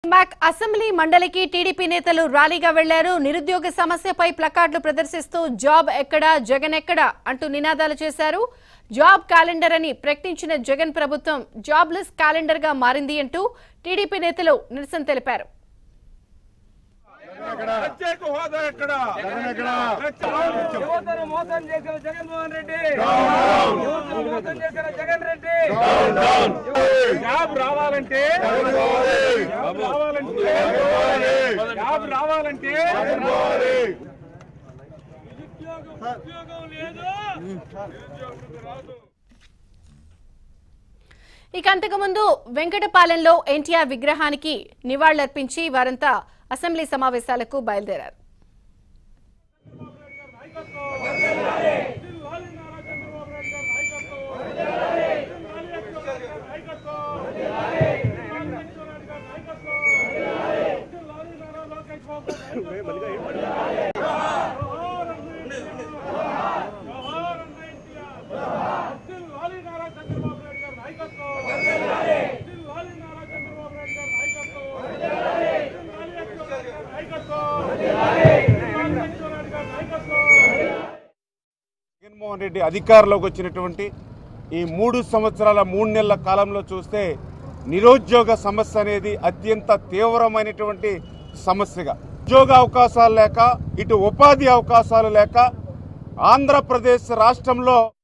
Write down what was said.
back assembly మండలికి TDP నేతలు ర్యాలీగా వెళ్లారు నిరుద్యోగ సమస్యపై ప్లకార్డులు ప్రదర్శిస్తూ జాబ్ ఎక్కడా జగన్ ఎక్కడా అంటూ నినాదాలు చేశారు జాబ్ క్యాలెండర్ అని ప్రకటించిన జగన్ ప్రభుత్వం జాబ్లెస్ క్యాలెండర్ గా మారింది అంటూ టీడీపీ నేతలు నిరసన తెలిపారు ప్రత్యేక హోదా ఎక్కడ యువతను మోసం చేసిన జగన్మోహన్ రెడ్డి యువతను మోసం చేసిన జగన్ రెడ్డి జాబ్ రావాలంటే జాబ్ రావాలంటే జాబ్ రావాలంటే ఉద్యోగం లేదు ఇక అంతకుముందు వెంకటపాలెంలో ఎన్టీఆర్ విగ్రహానికి నివాళులర్పించి వారంతా అసెంబ్లీ సమావేశాలకు బయలుదేరారు జగన్మోహన్ రెడ్డి అధికారంలోకి వచ్చినటువంటి ఈ మూడు సంవత్సరాల మూడు నెలల కాలంలో చూస్తే నిరుద్యోగ సమస్య అనేది అత్యంత తీవ్రమైనటువంటి సమస్యగా ఉద్యోగ అవకాశాలు లేక ఇటు ఉపాధి అవకాశాలు లేక ఆంధ్రప్రదేశ్ రాష్ట్రంలో